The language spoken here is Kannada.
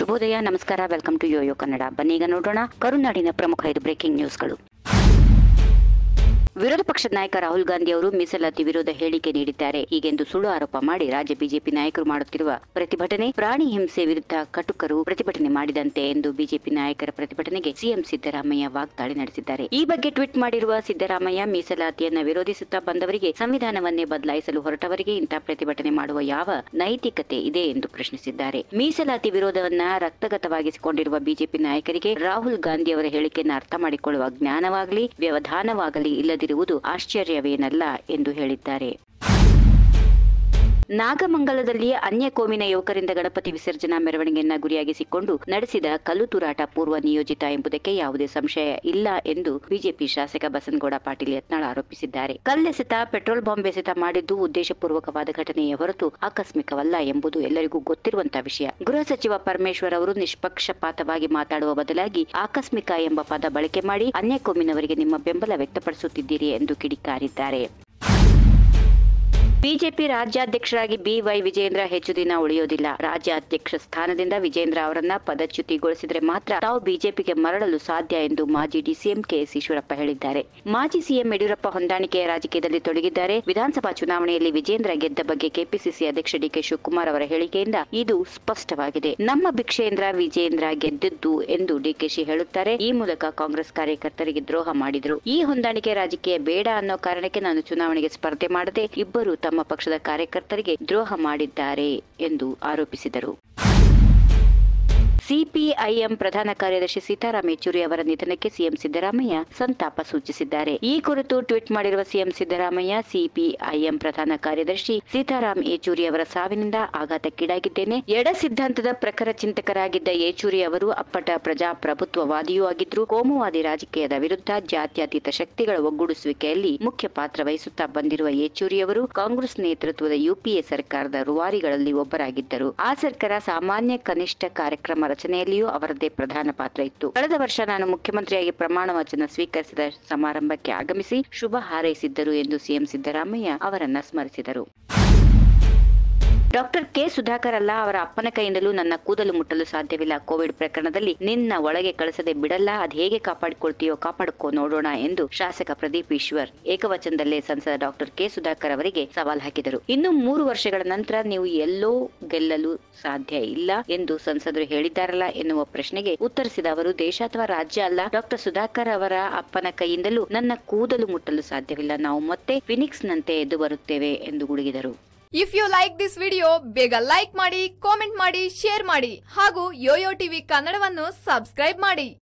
ಶುಭೋದಯ ನಮಸ್ಕಾರ ವೆಲ್ಕಮ್ ಟು ಯೋಯೋ ಕನ್ನಡ ಬನ್ನೀಗ ನೋಡೋಣ ಕರುನಾಡಿನ ಪ್ರಮುಖ ಐದು ಬ್ರೇಕಿಂಗ್ ನ್ಯೂಸ್ಗಳು ವಿರೋಧ ಪಕ್ಷದ ನಾಯಕ ರಾಹುಲ್ ಗಾಂಧಿ ಅವರು ಮೀಸಲಾತಿ ವಿರೋಧ ಹೇಳಿಕೆ ನೀಡಿದ್ದಾರೆ ಹೀಗೆಂದು ಸುಳ್ಳು ಆರೋಪ ಮಾಡಿ ರಾಜ್ಯ ಬಿಜೆಪಿ ನಾಯಕರು ಮಾಡುತ್ತಿರುವ ಪ್ರತಿಭಟನೆ ಪ್ರಾಣಿ ಹಿಂಸೆ ವಿರುದ್ಧ ಕಟುಕರು ಪ್ರತಿಭಟನೆ ಮಾಡಿದಂತೆ ಎಂದು ಬಿಜೆಪಿ ನಾಯಕರ ಪ್ರತಿಭಟನೆಗೆ ಸಿಎಂ ಸಿದ್ದರಾಮಯ್ಯ ವಾಗ್ದಾಳಿ ನಡೆಸಿದ್ದಾರೆ ಈ ಬಗ್ಗೆ ಟ್ವೀಟ್ ಮಾಡಿರುವ ಸಿದ್ದರಾಮಯ್ಯ ಮೀಸಲಾತಿಯನ್ನ ವಿರೋಧಿಸುತ್ತಾ ಬಂದವರಿಗೆ ಸಂವಿಧಾನವನ್ನೇ ಬದಲಾಯಿಸಲು ಹೊರಟವರಿಗೆ ಇಂತಹ ಪ್ರತಿಭಟನೆ ಮಾಡುವ ಯಾವ ನೈತಿಕತೆ ಇದೆ ಎಂದು ಪ್ರಶ್ನಿಸಿದ್ದಾರೆ ಮೀಸಲಾತಿ ವಿರೋಧವನ್ನ ರಕ್ತಗತವಾಗಿಸಿಕೊಂಡಿರುವ ಬಿಜೆಪಿ ನಾಯಕರಿಗೆ ರಾಹುಲ್ ಗಾಂಧಿ ಅವರ ಹೇಳಿಕೆಯನ್ನು ಅರ್ಥ ಮಾಡಿಕೊಳ್ಳುವ ಜ್ಞಾನವಾಗಲಿ ವ್ಯವಧಾನವಾಗಲಿ ಇಲ್ಲದಿರುವುದು ಆಶ್ಚರ್ಯವೇನಲ್ಲ ಎಂದು ಹೇಳಿದ್ದಾರೆ ನಾಗಮಂಗಲದಲ್ಲಿ ಅನ್ಯ ಕೋಮಿನ ಯುವಕರಿಂದ ಗಣಪತಿ ವಿಸರ್ಜನಾ ಮೆರವಣಿಗೆಯನ್ನ ಗುರಿಯಾಗಿಸಿಕೊಂಡು ನಡೆಸಿದ ಕಲ್ಲು ತೂರಾಟ ಪೂರ್ವ ನಿಯೋಜಿತ ಎಂಬುದಕ್ಕೆ ಯಾವುದೇ ಸಂಶಯ ಇಲ್ಲ ಎಂದು ಬಿಜೆಪಿ ಶಾಸಕ ಬಸನಗೌಡ ಪಾಟೀಲ್ ಯತ್ನಾಳ್ ಆರೋಪಿಸಿದ್ದಾರೆ ಕಲ್ಲೆಸೆತ ಪೆಟ್ರೋಲ್ ಬಾಂಬ್ ಎಸೆತ ಮಾಡಿದ್ದು ಉದ್ದೇಶಪೂರ್ವಕವಾದ ಘಟನೆಯೇ ಹೊರತು ಆಕಸ್ಮಿಕವಲ್ಲ ಎಂಬುದು ಎಲ್ಲರಿಗೂ ಗೊತ್ತಿರುವಂತಹ ವಿಷಯ ಗೃಹ ಸಚಿವ ಪರಮೇಶ್ವರ್ ಅವರು ನಿಷ್ಪಕ್ಷಪಾತವಾಗಿ ಮಾತಾಡುವ ಬದಲಾಗಿ ಆಕಸ್ಮಿಕ ಎಂಬ ಪದ ಬಳಕೆ ಮಾಡಿ ಅನ್ಯ ಕೋಮಿನವರಿಗೆ ನಿಮ್ಮ ಬೆಂಬಲ ವ್ಯಕ್ತಪಡಿಸುತ್ತಿದ್ದೀರಿ ಎಂದು ಕಿಡಿಕಾರಿದ್ದಾರೆ ಬಿಜೆಪಿ ರಾಜ್ಯಾಧ್ಯಕ್ಷರಾಗಿ ಬಿವೈ ವಿಜೇಂದ್ರ ಹೆಚ್ಚು ದಿನ ಉಳಿಯೋದಿಲ್ಲ ರಾಜ್ಯಾಧ್ಯಕ್ಷ ಸ್ಥಾನದಿಂದ ವಿಜೇಂದ್ರ ಅವರನ್ನ ಪದಚ್ಯುತಿಗೊಳಿಸಿದರೆ ಮಾತ್ರ ತಾವು ಬಿಜೆಪಿಗೆ ಮರಳಲು ಸಾಧ್ಯ ಎಂದು ಮಾಜಿ ಡಿಸಿಎಂ ಕೆಎಸ್ ಈಶ್ವರಪ್ಪ ಹೇಳಿದ್ದಾರೆ ಮಾಜಿ ಸಿಎಂ ಯಡಿಯೂರಪ್ಪ ಹೊಂದಾಣಿಕೆಯ ರಾಜಕೀಯದಲ್ಲಿ ತೊಡಗಿದ್ದಾರೆ ವಿಧಾನಸಭಾ ಚುನಾವಣೆಯಲ್ಲಿ ವಿಜೇಂದ್ರ ಗೆದ್ದ ಬಗ್ಗೆ ಕೆಪಿಸಿಸಿ ಅಧ್ಯಕ್ಷ ಡಿಕೆ ಶಿವಕುಮಾರ್ ಅವರ ಹೇಳಿಕೆಯಿಂದ ಇದು ಸ್ಪಷ್ಟವಾಗಿದೆ ನಮ್ಮ ಭಿಕ್ಷೇಂದ್ರ ವಿಜೇಂದ್ರ ಗೆದ್ದಿದ್ದು ಎಂದು ಡಿಕೆಶಿ ಹೇಳುತ್ತಾರೆ ಈ ಮೂಲಕ ಕಾಂಗ್ರೆಸ್ ಕಾರ್ಯಕರ್ತರಿಗೆ ದ್ರೋಹ ಮಾಡಿದರು ಈ ಹೊಂದಾಣಿಕೆ ರಾಜಕೀಯ ಬೇಡ ಅನ್ನೋ ಕಾರಣಕ್ಕೆ ನಾನು ಚುನಾವಣೆಗೆ ಸ್ಪರ್ಧೆ ಮಾಡದೆ ಇಬ್ಬರು ತಮ್ಮ ಪಕ್ಷದ ಕಾರ್ಯಕರ್ತರಿಗೆ ದ್ರೋಹ ಮಾಡಿದ್ದಾರೆ ಎಂದು ಆರೋಪಿಸಿದರು ಸಿಪಿಐಎಂ ಪ್ರಧಾನ ಕಾರ್ಯದರ್ಶಿ ಸೀತಾರಾಮ್ ಯೆಚೂರಿ ಅವರ ನಿಧನಕ್ಕೆ ಸಿಎಂ ಸಿದ್ದರಾಮಯ್ಯ ಸಂತಾಪ ಸೂಚಿಸಿದ್ದಾರೆ ಈ ಕುರಿತು ಟ್ವೀಟ್ ಮಾಡಿರುವ ಸಿಎಂ ಸಿದ್ದರಾಮಯ್ಯ ಸಿಪಿಐಎಂ ಪ್ರಧಾನ ಕಾರ್ಯದರ್ಶಿ ಸೀತಾರಾಮ್ ಯೆಚೂರಿ ಅವರ ಸಾವಿನಿಂದ ಆಘಾತಕ್ಕೀಡಾಗಿದ್ದೇನೆ ಎಡ ಸಿದ್ಧಾಂತದ ಪ್ರಖರ ಚಿಂತಕರಾಗಿದ್ದ ಯೆಚೂರಿ ಅವರು ಅಪ್ಪಟ ಪ್ರಜಾಪ್ರಭುತ್ವವಾದಿಯೂ ಆಗಿದ್ರು ಕೋಮುವಾದಿ ರಾಜಕೀಯದ ವಿರುದ್ಧ ಜಾತ್ಯತೀತ ಶಕ್ತಿಗಳ ಒಗ್ಗೂಡಿಸುವಿಕೆಯಲ್ಲಿ ಮುಖ್ಯ ಪಾತ್ರ ವಹಿಸುತ್ತಾ ಬಂದಿರುವ ಯೆಚೂರಿ ಅವರು ಕಾಂಗ್ರೆಸ್ ನೇತೃತ್ವದ ಯುಪಿಎ ಸರ್ಕಾರದ ರೂವಾರಿಗಳಲ್ಲಿ ಒಬ್ಬರಾಗಿದ್ದರು ಆ ಸರ್ಕಾರ ಸಾಮಾನ್ಯ ಕನಿಷ್ಠ ಕಾರ್ಯಕ್ರಮ ರಚನೆಯಲ್ಲಿಯೂ ಅವರದ್ದೇ ಪ್ರಧಾನ ಪಾತ್ರ ಇತ್ತು ಕಳೆದ ವರ್ಷ ನಾನು ಮುಖ್ಯಮಂತ್ರಿಯಾಗಿ ಪ್ರಮಾಣ ವಚನ ಸ್ವೀಕರಿಸಿದ ಸಮಾರಂಭಕ್ಕೆ ಆಗಮಿಸಿ ಶುಭ ಹಾರೈಸಿದ್ದರು ಎಂದು ಸಿಎಂ ಸಿದ್ದರಾಮಯ್ಯ ಅವರನ್ನ ಸ್ಮರಿಸಿದರು ಡಾಕ್ಟರ್ ಕೆ ಸುಧಾಕರ್ ಅಲ್ಲ ಅವರ ಅಪ್ಪನ ಕೈಯಿಂದಲೂ ನನ್ನ ಕೂದಲು ಮುಟ್ಟಲು ಸಾಧ್ಯವಿಲ್ಲ ಕೋವಿಡ್ ಪ್ರಕರಣದಲ್ಲಿ ನಿನ್ನ ಒಳಗೆ ಕಳಿಸದೆ ಬಿಡಲ್ಲ ಅದ್ ಹೇಗೆ ಕಾಪಾಡಿಕೊಳ್ತೀಯೋ ಕಾಪಾಡಿಕೋ ನೋಡೋಣ ಎಂದು ಶಾಸಕ ಪ್ರದೀಪ್ ಈಶ್ವರ್ ಏಕವಚನದಲ್ಲೇ ಸಂಸದ ಡಾಕ್ಟರ್ ಕೆ ಸುಧಾಕರ್ ಅವರಿಗೆ ಸವಾಲ್ ಹಾಕಿದರು ಇನ್ನು ಮೂರು ವರ್ಷಗಳ ನಂತರ ನೀವು ಎಲ್ಲೋ ಗೆಲ್ಲಲು ಸಾಧ್ಯ ಇಲ್ಲ ಎಂದು ಸಂಸದರು ಹೇಳಿದ್ದಾರಲ್ಲ ಎನ್ನುವ ಪ್ರಶ್ನೆಗೆ ಉತ್ತರಿಸಿದ ಅವರು ದೇಶ ಅಥವಾ ರಾಜ್ಯ ಅಲ್ಲ ಡಾಕ್ಟರ್ ಸುಧಾಕರ್ ಅವರ ಅಪ್ಪನ ಕೈಯಿಂದಲೂ ನನ್ನ ಕೂದಲು ಮುಟ್ಟಲು ಸಾಧ್ಯವಿಲ್ಲ ನಾವು ಮತ್ತೆ ಫಿನಿಕ್ಸ್ ನಂತೆ ಎದ್ದು ಬರುತ್ತೇವೆ ಎಂದು ಗುಡುಗಿದರು if you like this video ಬೇಗ ಲೈಕ್ ಮಾಡಿ ಕಾಮೆಂಟ್ ಮಾಡಿ ಶೇರ್ ಮಾಡಿ ಹಾಗೂ ಯೋಯೋ ಟಿವಿ ಕನ್ನಡವನ್ನು ಸಬ್ಸ್ಕ್ರೈಬ್ ಮಾಡಿ